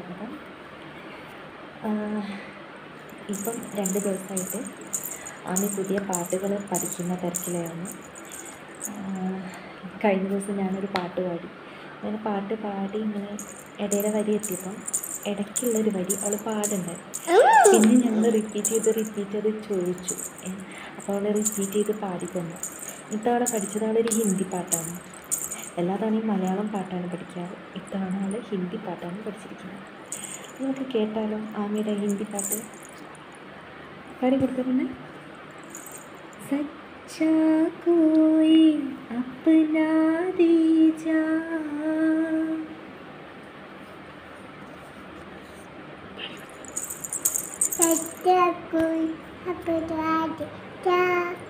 സ്വാഗതം ഇപ്പം രണ്ട് ദിവസമായിട്ട് ആമി പുതിയ പാട്ടുകൾ പഠിക്കുന്ന തിരക്കിലായിരുന്നു ആഹ് കഴിഞ്ഞ ദിവസം ഞാനൊരു പാട്ട് പാടി അങ്ങനെ പാട്ട് പാടി ഇങ്ങനെ ഇടയിലെ വരി എത്തിയപ്പം ഇടയ്ക്കുള്ളൊരു വരി അവൾ പാടുണ്ടായി പിന്നെ ഞങ്ങൾ റിപ്പീറ്റ് ചെയ്ത് റിപ്പീറ്റ് ചെയ്ത് ചോദിച്ചു ഏ, അപ്പോൾ അവൾ റിപ്പീറ്റ് ചെയ്ത് പാടി തന്നു ഇത്തവണ പഠിച്ചത് അവളൊരു ഹിന്ദി പാട്ടാണ് എല്ലാ തവണയും മലയാളം പാട്ടാണ് പഠിക്കാറ് ഇത്തവണ അവൾ ഹിന്ദി പാട്ടാണ് പഠിച്ചിരിക്കുന്നത് നമുക്ക് കേട്ടാലോ ആമിയുടെ ഹിന്ദി പാട്ട് പാടി കൊടുക്കുന്നുണ്ട് സച്ചാ കോയി അപ്നാ ദീജാ सच्चा कोई अपराध क्या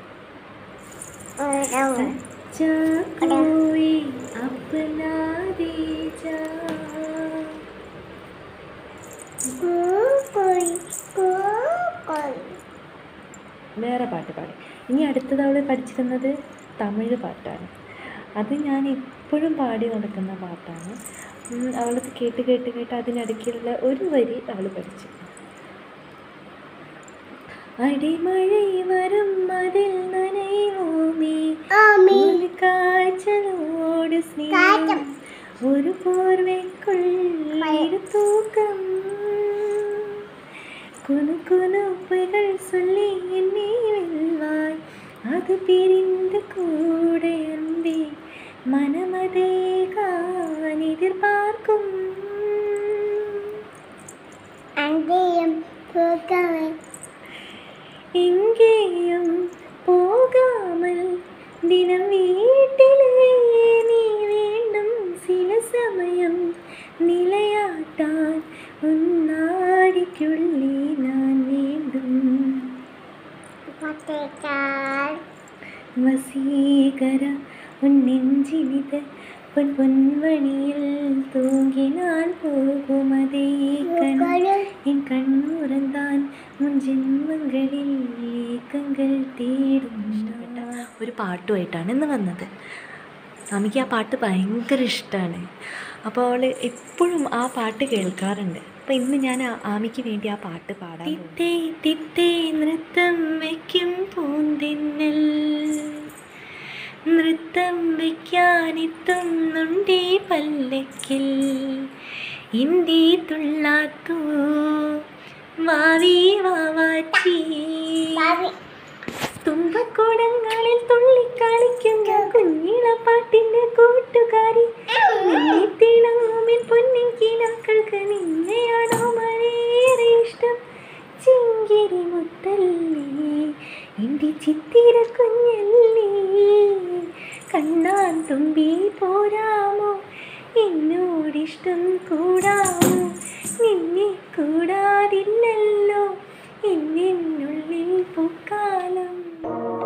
और सच्चा कोई अपना दीजा कोई को कोई വേറെ പാട്ട് പാടി ഇനി അടുത്തത് അവൾ പഠിച്ചിരുന്നത് തമിഴ് പാട്ടാണ് അത് ഞാൻ ഇപ്പോഴും പാടി നടക്കുന്ന പാട്ടാണ് ഉം, അവളത് കേട്ട് കേട്ട് കേട്ട് അതിനിടയ്ക്കുള്ള ഒരു വരി അവൾ പഠിച്ചു അടിമഴை വരും അതിൽ നനയുമോമേ ആമി ഒരു കാഴ്ചലോട് സ്നേഹം കാറ്റും. ഒരു പോർവയ്ക്കുള്ളിൽ തൂക്കം കുനു കുനുപ്പുകൾ சொல்லி என்னை வெல்வாய் அது பிரிந்து கூட அன்பே மனமதே கான் எதிர்பார்க்கும் അന്റെയും പോകവേ എങ്കേയും പോകാമൽ ദിനം വീട്ടിലേ നീ വീണ്ടും ചില സമയം നിലയാട്ടാൻ ഉന്നാടിക്കുള്ളിൽ ഞാൻ വീണ്ടും പത്തേക്കാൾ വസീകര ഉൻ നെഞ്ചിനിത് പൊൻ പൊൻവണിയിൽ തൂങ്ങിനാൻ പോകുമതേ കൺ എൻ കണ്ണുറന്താൻ മുൻ ജന്മങ്ങളിൽ ഏക്കങ്ങൾ തേടും ഒരു പാട്ടുമായിട്ടാണ് ഇന്ന് വന്നത് സ്വാമിക്ക് ആ പാട്ട് ഭയങ്കര ഇഷ്ടമാണ് അപ്പോൾ അവൾ എപ്പോഴും ആ പാട്ട് കേൾക്കാറുണ്ട് അപ്പോൾ ഇന്ന് ഞാൻ ആ- ആമിക്ക് വേണ്ടി ആ പാട്ട് പാടാം തിത്തേ തിത്തേ നൃത്തം വയ്ക്കും പൂന്തിന്നൽ നൃത്തം വയ്ക്കാനെത്തുന്നുണ്ടേ പല്ലക്കിൽ ഇന്തി തുള്ളാത്തു വാവി വാവാച്ചി ഭാവി തുമ്പക്കുടങ്ങളിൽ തുള്ളിക്കളിക്കുന്ന കുഞ്ഞിളപ്പാട്ടിന്റെ കൂട്ടുകാരി നിന്നെ തിളങ്ങുമിൻ പൊന്നിൻ കിനാക്കൾക്ക് നിന്നെയാണോ മഴയേറെ ഇഷ്ടം ചിങ്കിരി മുത്തല്ലേ എൻ്റെ ചിത്തിര കുഞ്ഞല്ലേ കണ്ണാൻ തുമ്പി പോരാമോ എന്നോടിഷ്ടം കൂടാമോ നിന്നെ കൂടാതില്ലല്ലോ എന്നുള്ളിൽ പൂക്കാലം